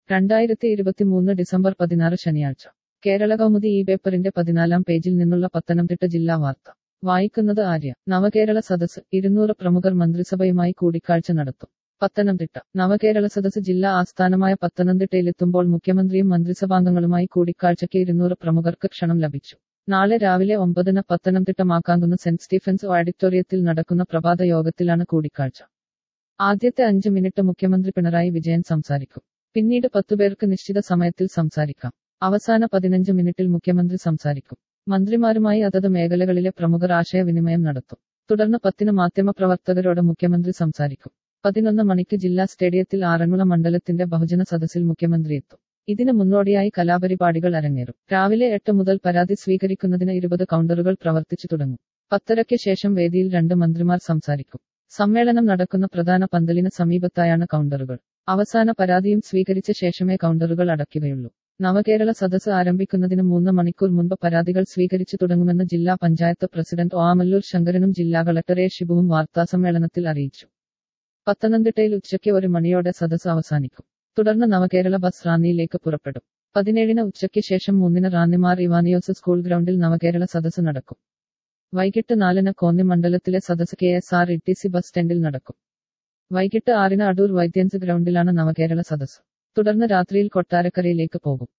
രണ്ടായിരത്തി ഇരുപത്തിമൂന്ന് ഡിസംബർ പതിനാറ് ശനിയാഴ്ച കേരള കൗമുദി ഈ പേപ്പറിന്റെ പതിനാലാം പേജിൽ നിന്നുള്ള പത്തനംതിട്ട ജില്ലാ വാർത്ത വായിക്കുന്നത് ആര്യ നവകേരള സദസ് ഇരുന്നൂറ് പ്രമുഖർ മന്ത്രിസഭയുമായി കൂടിക്കാഴ്ച നടത്തും പത്തനംതിട്ട നവകേരള സദസ് ജില്ലാ ആസ്ഥാനമായ പത്തനംതിട്ടയിലെത്തുമ്പോൾ മുഖ്യമന്ത്രിയും മന്ത്രിസഭാംഗങ്ങളുമായി കൂടിക്കാഴ്ചയ്ക്ക് ഇരുന്നൂറ് പ്രമുഖർക്ക് ക്ഷണം ലഭിച്ചു നാളെ രാവിലെ ഒമ്പതിന് പത്തനംതിട്ട മാക്കാങ്കുന്ന് സെന്റ് സ്റ്റീഫൻസ് ഓഡിറ്റോറിയത്തിൽ നടക്കുന്ന പ്രഭാത യോഗത്തിലാണ് കൂടിക്കാഴ്ച ആദ്യത്തെ അഞ്ച് മിനിറ്റ് മുഖ്യമന്ത്രി പിണറായി വിജയൻ സംസാരിക്കും പിന്നീട് പത്തുപേർക്ക് നിശ്ചിത സമയത്തിൽ സംസാരിക്കാം അവസാന പതിനഞ്ച് മിനിറ്റിൽ മുഖ്യമന്ത്രി സംസാരിക്കും മന്ത്രിമാരുമായി അതത് മേഖലകളിലെ പ്രമുഖർ ആശയവിനിമയം നടത്തും തുടർന്ന് പത്തിന് മാധ്യമപ്രവർത്തകരോട് മുഖ്യമന്ത്രി സംസാരിക്കും പതിനൊന്ന് മണിക്ക് ജില്ലാ സ്റ്റേഡിയത്തിൽ ആറന്മുള മണ്ഡലത്തിന്റെ ബഹുജന സദസ്സിൽ മുഖ്യമന്ത്രി എത്തും ഇതിന് മുന്നോടിയായി കലാപരിപാടികൾ അരങ്ങേറും രാവിലെ എട്ട് മുതൽ പരാതി സ്വീകരിക്കുന്നതിന് ഇരുപത് കൗണ്ടറുകൾ പ്രവർത്തിച്ചു തുടങ്ങും പത്തരയ്ക്ക് ശേഷം വേദിയിൽ രണ്ട് മന്ത്രിമാർ സംസാരിക്കും സമ്മേളനം നടക്കുന്ന പ്രധാന പന്തലിന് സമീപത്തായാണ് കൗണ്ടറുകൾ അവസാന പരാതിയും സ്വീകരിച്ച ശേഷമേ കൗണ്ടറുകൾ അടയ്ക്കുകയുള്ളൂ നവകേരള സദസ് ആരംഭിക്കുന്നതിന് മൂന്ന് മണിക്കൂർ മുൻപ് പരാതികൾ സ്വീകരിച്ചു തുടങ്ങുമെന്ന് ജില്ലാ പഞ്ചായത്ത് പ്രസിഡന്റ് ഓമല്ലൂർ ശങ്കരനും ജില്ലാ കളക്ടർ എ ഷിബുവും വാർത്താസമ്മേളനത്തിൽ അറിയിച്ചു പത്തനംതിട്ടയിൽ ഉച്ചയ്ക്ക് ഒരു മണിയോടെ സദസ് അവസാനിക്കും തുടർന്ന് നവകേരള ബസ് റാന്നിയിലേക്ക് പുറപ്പെടും പതിനേഴിന് ഉച്ചയ്ക്ക് ശേഷം മൂന്നിന് റാന്നിമാർ ഇവാനിയോസ് സ്കൂൾ ഗ്രൗണ്ടിൽ നവകേരള സദസ് നടക്കും വൈകിട്ട് നാലിന് കോന്നി മണ്ഡലത്തിലെ സദസ് K S R T C bus ബസ് സ്റ്റാൻഡിൽ നടക്കും വൈകിട്ട് ആറിന് അടൂർ വൈദ്യൻസ് ഗ്രൗണ്ടിലാണ് നവകേരള സദസ് തുടർന്ന് രാത്രിയിൽ കൊട്ടാരക്കരയിലേക്ക് പോകും